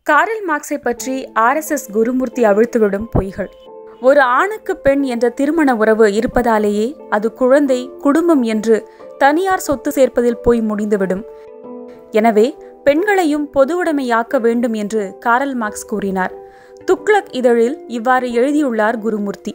காரல் மார்க்ஸை பற்றி ஆர்எஸ்எஸ் குருமூர்த்தி அவிழ்த்துவிடும் பொய்கள் ஒரு ஆணுக்கு பெண் என்ற திருமண உறவு இருப்பதாலேயே அது குழந்தை குடும்பம் என்று தனியார் சொத்து சேர்ப்பதில் போய் முடிந்துவிடும் எனவே பெண்களையும் பொதுவுடைமையாக்க வேண்டும் என்று காரல் மார்க்ஸ் கூறினார் துக்ளக் இதழில் இவ்வாறு எழுதியுள்ளார் குருமூர்த்தி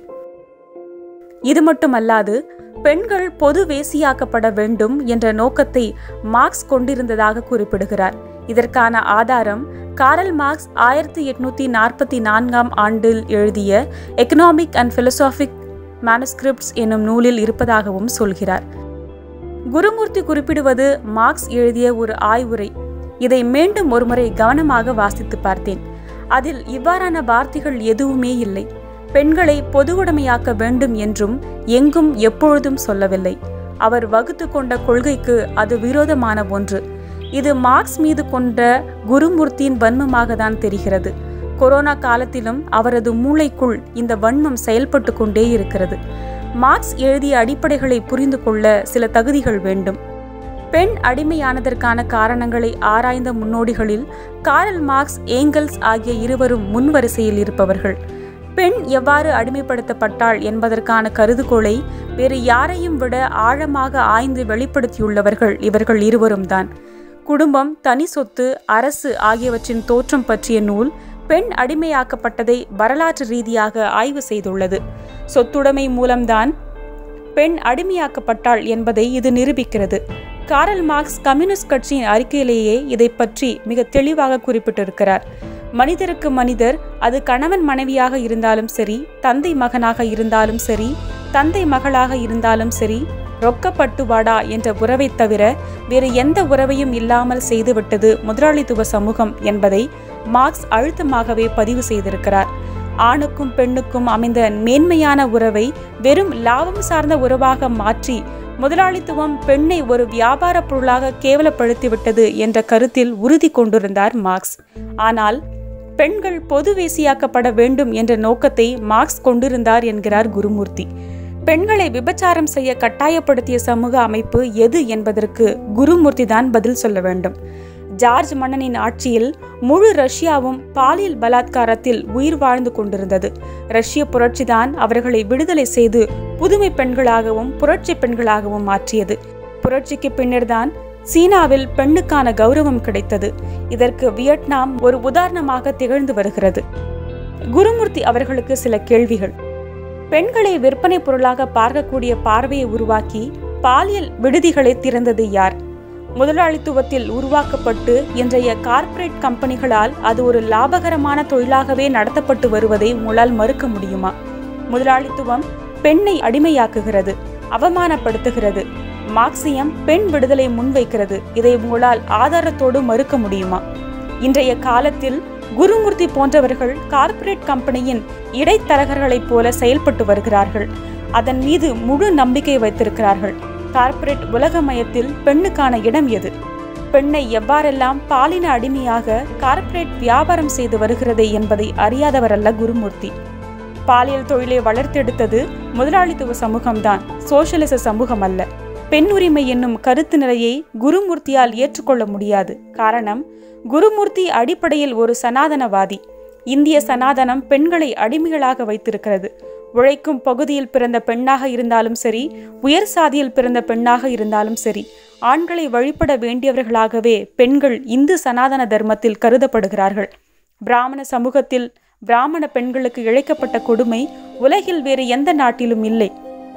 இது மட்டுமல்லாது பெண்கள் பொது வேசியாக்கப்பட வேண்டும் என்ற நோக்கத்தை மார்க்ஸ் கொண்டிருந்ததாக குறிப்பிடுகிறார் இதற்கான ஆதாரம் காரல் மார்க்ஸ் ஆயிரத்தி எட்நூத்தி நாற்பத்தி நான்காம் ஆண்டில் எழுதிய எக்கனாமிக் அண்ட் பிலசாபிக் மேனுஸ்கிரிப்ட்ஸ் என்னும் நூலில் இருப்பதாகவும் சொல்கிறார் குருமூர்த்தி குறிப்பிடுவது மார்க்ஸ் எழுதிய ஒரு ஆய்வுரை இதை மீண்டும் ஒருமுறை கவனமாக வாசித்து பார்த்தேன் அதில் இவ்வாறான வார்த்தைகள் எதுவுமே இல்லை பெண்களை பொதுவுடைமையாக்க வேண்டும் என்றும் எங்கும் எப்பொழுதும் சொல்லவில்லை அவர் வகுத்து கொண்ட கொள்கைக்கு அது விரோதமான ஒன்று இது மார்க்ஸ் மீது கொண்ட குருமூர்த்தியின் வன்மமாக தான் தெரிகிறது கொரோனா காலத்திலும் அவரது மூளைக்குள் இந்த வன்மம் செயல்பட்டு கொண்டே இருக்கிறது மார்க்ஸ் எழுதிய அடிப்படைகளை புரிந்து கொள்ள சில தகுதிகள் வேண்டும் பெண் அடிமையானதற்கான காரணங்களை ஆராய்ந்த முன்னோடிகளில் காரல் மார்க்ஸ் ஏங்கல்ஸ் ஆகிய இருவரும் முன்வரிசையில் இருப்பவர்கள் பெண் எவ்வாறு அடிமைப்படுத்தப்பட்டாள் என்பதற்கான கருதுகோளை வேறு யாரையும் விட ஆழமாக ஆய்ந்து வெளிப்படுத்தியுள்ளவர்கள் இவர்கள் இருவரும் தான் குடும்பம் தனி சொத்து அரசு ஆகியவற்றின் தோற்றம் பற்றிய நூல் பெண் அடிமையாக்கப்பட்டதை வரலாற்று ரீதியாக ஆய்வு செய்துள்ளது சொத்துடைமை மூலம்தான் பெண் அடிமையாக்கப்பட்டாள் என்பதை இது நிரூபிக்கிறது காரல் மார்க்ஸ் கம்யூனிஸ்ட் கட்சியின் அறிக்கையிலேயே இதை பற்றி மிக தெளிவாக குறிப்பிட்டிருக்கிறார் மனிதருக்கு மனிதர் அது கணவன் மனைவியாக இருந்தாலும் சரி தந்தை மகனாக இருந்தாலும் சரி தந்தை மகளாக இருந்தாலும் சரி ரொக்கப்பட்டுவாடா என்ற உறவை தவிர வேறு எந்த உறவையும் இல்லாமல் செய்துவிட்டது முதலாளித்துவ சமூகம் என்பதை மார்க்ஸ் அழுத்தமாகவே பதிவு செய்திருக்கிறார் ஆணுக்கும் பெண்ணுக்கும் அமைந்த மேன்மையான உறவை வெறும் லாபம் சார்ந்த உறவாக மாற்றி முதலாளித்துவம் பெண்ணை ஒரு வியாபார பொருளாக கேவலப்படுத்திவிட்டது என்ற கருத்தில் உறுதி கொண்டிருந்தார் மார்க்ஸ் ஆனால் பெண்கள் பொது வேசியாக்கப்பட வேண்டும் என்ற நோக்கத்தை மார்க்ஸ் கொண்டிருந்தார் என்கிறார் குருமூர்த்தி பெண்களை விபச்சாரம் செய்ய கட்டாயப்படுத்திய சமூக அமைப்பு எது என்பதற்கு குருமூர்த்தி தான் பதில் சொல்ல வேண்டும் ஜார்ஜ் மன்னனின் ஆட்சியில் முழு ரஷ்யாவும் பாலியல் பலாத்காரத்தில் உயிர் வாழ்ந்து கொண்டிருந்தது ரஷ்ய புரட்சிதான் அவர்களை விடுதலை செய்து புதுமை பெண்களாகவும் புரட்சி பெண்களாகவும் மாற்றியது புரட்சிக்கு பின்னர்தான் சீனாவில் பெண்ணுக்கான கௌரவம் கிடைத்தது இதற்கு வியட்நாம் ஒரு உதாரணமாக திகழ்ந்து வருகிறது குருமூர்த்தி அவர்களுக்கு சில கேள்விகள் பெண்களை விற்பனை பொருளாக பார்க்கக்கூடிய பார்வையை உருவாக்கி பாலியல் விடுதிகளை திறந்தது யார் முதலாளித்துவத்தில் உருவாக்கப்பட்டு இன்றைய கார்ப்பரேட் கம்பெனிகளால் அது ஒரு லாபகரமான தொழிலாகவே நடத்தப்பட்டு வருவதை உங்களால் மறுக்க முடியுமா முதலாளித்துவம் பெண்ணை அடிமையாக்குகிறது அவமானப்படுத்துகிறது மார்க்சியம் பெண் விடுதலை முன்வைக்கிறது இதை உங்களால் ஆதாரத்தோடு மறுக்க முடியுமா இன்றைய காலத்தில் குருமூர்த்தி போன்றவர்கள் கார்ப்பரேட் கம்பெனியின் இடைத்தரகர்களைப் போல செயல்பட்டு வருகிறார்கள் அதன் மீது முழு நம்பிக்கை வைத்திருக்கிறார்கள் கார்ப்பரேட் உலகமயத்தில் பெண்ணுக்கான இடம் எது பெண்ணை எவ்வாறெல்லாம் பாலின அடிமையாக கார்ப்பரேட் வியாபாரம் செய்து வருகிறது என்பதை அறியாதவரல்ல குருமூர்த்தி பாலியல் தொழிலை வளர்த்தெடுத்தது முதலாளித்துவ சமூகம்தான் சோசியலிச சமூகம் அல்ல பெண் உரிமை என்னும் கருத்து நிலையை குருமூர்த்தியால் ஏற்றுக்கொள்ள முடியாது காரணம் குருமூர்த்தி அடிப்படையில் ஒரு சனாதனவாதி இந்திய சனாதனம் பெண்களை அடிமைகளாக வைத்திருக்கிறது உழைக்கும் பகுதியில் பிறந்த பெண்ணாக இருந்தாலும் சரி உயர் சாதியில் பிறந்த பெண்ணாக இருந்தாலும் சரி ஆண்களை வழிபட வேண்டியவர்களாகவே பெண்கள் இந்து சனாதன தர்மத்தில் கருதப்படுகிறார்கள் பிராமண சமூகத்தில் பிராமண பெண்களுக்கு இழைக்கப்பட்ட கொடுமை உலகில் வேறு எந்த நாட்டிலும் இல்லை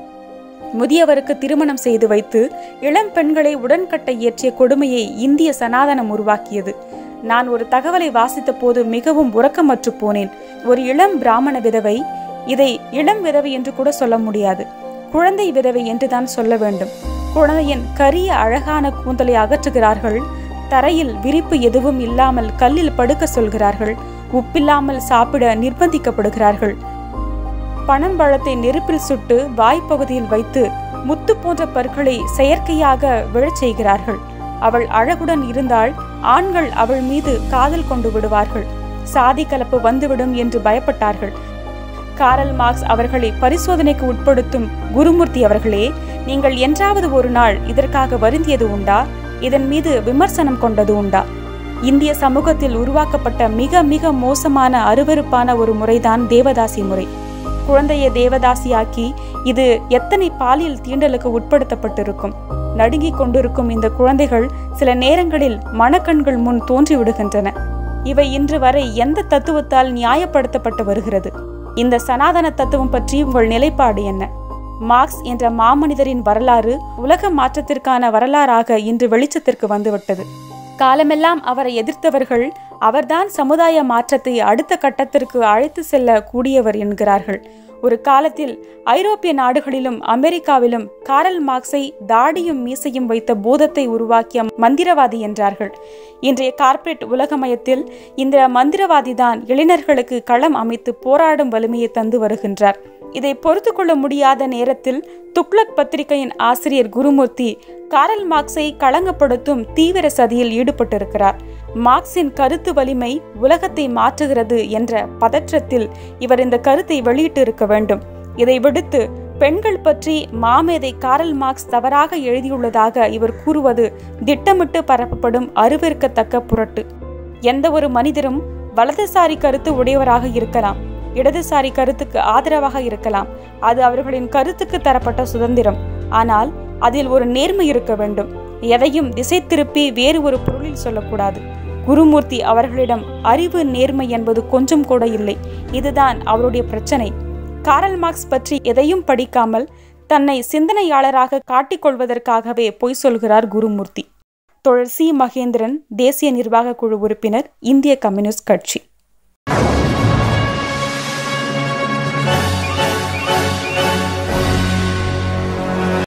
முதியவருக்கு திருமணம் செய்து வைத்து இளம் பெண்களை உடன்கட்டை ஏற்றிய கொடுமையை இந்திய சனாதனம் உருவாக்கியது நான் ஒரு தகவலை வாசித்த போது மிகவும் உறக்கமற்று போனேன் ஒரு இளம் பிராமண விதவை இதை இளம் விதவை என்று கூட சொல்ல முடியாது குழந்தை விதவை என்றுதான் சொல்ல வேண்டும் குழந்தையின் கரிய அழகான கூந்தலை அகற்றுகிறார்கள் தரையில் விரிப்பு எதுவும் இல்லாமல் கல்லில் படுக்க சொல்கிறார்கள் உப்பில்லாமல் சாப்பிட நிர்பந்திக்கப்படுகிறார்கள் பனம்பழத்தை நெருப்பில் சுட்டு வாய்ப்பகுதியில் வைத்து முத்து போன்ற பற்களை செயற்கையாக விழச் செய்கிறார்கள் அவள் அழகுடன் இருந்தால் ஆண்கள் அவள் மீது காதல் கொண்டு விடுவார்கள் சாதி கலப்பு வந்துவிடும் என்று பயப்பட்டார்கள் காரல் மார்க்ஸ் அவர்களை பரிசோதனைக்கு உட்படுத்தும் குருமூர்த்தி அவர்களே நீங்கள் என்றாவது ஒரு நாள் இதற்காக வருந்தியது உண்டா இதன் மீது விமர்சனம் கொண்டது உண்டா இந்திய சமூகத்தில் உருவாக்கப்பட்ட மிக மிக மோசமான அருவருப்பான ஒரு முறைதான் தேவதாசி முறை குழந்தையை தேவதாசியாக்கி இது எத்தனை பாலியல் தீண்டலுக்கு உட்படுத்தப்பட்டிருக்கும் நடுங்கிக் கொண்டிருக்கும் இந்த குழந்தைகள் சில நேரங்களில் மனக்கண்கள் முன் தோன்றி விடுகின்றன இவை இன்று வரை எந்த தத்துவத்தால் நியாயப்படுத்தப்பட்டு வருகிறது இந்த சனாதன தத்துவம் பற்றி உங்கள் நிலைப்பாடு என்ன மார்க்ஸ் என்ற மாமனிதரின் வரலாறு உலக மாற்றத்திற்கான வரலாறாக இன்று வெளிச்சத்திற்கு வந்துவிட்டது காலமெல்லாம் அவரை எதிர்த்தவர்கள் அவர்தான் சமுதாய மாற்றத்தை அடுத்த கட்டத்திற்கு அழைத்து செல்ல கூடியவர் என்கிறார்கள் ஒரு காலத்தில் ஐரோப்பிய நாடுகளிலும் அமெரிக்காவிலும் காரல் மார்க்ஸை தாடியும் மீசையும் வைத்த பூதத்தை உருவாக்கிய மந்திரவாதி என்றார்கள் இன்றைய கார்ப்பரேட் உலகமயத்தில் இந்த மந்திரவாதிதான் இளைஞர்களுக்கு களம் அமைத்து போராடும் வலிமையை தந்து வருகின்றார் இதை பொறுத்து கொள்ள முடியாத நேரத்தில் துக்ளக் பத்திரிகையின் ஆசிரியர் குருமூர்த்தி காரல் மார்க்ஸை களங்கப்படுத்தும் தீவிர சதியில் ஈடுபட்டிருக்கிறார் மார்க்சின் கருத்து வலிமை உலகத்தை மாற்றுகிறது என்ற பதற்றத்தில் இவர் இந்த கருத்தை வெளியிட்டு இருக்க வேண்டும் இதை விடுத்து பெண்கள் பற்றி மாமேதை காரல் மார்க்ஸ் தவறாக எழுதியுள்ளதாக இவர் கூறுவது திட்டமிட்டு பரப்பப்படும் அருவருக்கத்தக்க புரட்டு எந்த ஒரு மனிதரும் வலதுசாரி கருத்து உடையவராக இருக்கலாம் இடதுசாரி கருத்துக்கு ஆதரவாக இருக்கலாம் அது அவர்களின் கருத்துக்கு தரப்பட்ட சுதந்திரம் ஆனால் அதில் ஒரு நேர்மை இருக்க வேண்டும் எதையும் திசை திருப்பி வேறு ஒரு பொருளில் சொல்லக்கூடாது குருமூர்த்தி அவர்களிடம் அறிவு நேர்மை என்பது கொஞ்சம் கூட இல்லை இதுதான் அவருடைய பிரச்சனை காரல் மார்க்ஸ் பற்றி எதையும் படிக்காமல் தன்னை சிந்தனையாளராக காட்டிக்கொள்வதற்காகவே பொய் சொல்கிறார் குருமூர்த்தி தோழர் சி மகேந்திரன் தேசிய நிர்வாக குழு உறுப்பினர் இந்திய கம்யூனிஸ்ட் கட்சி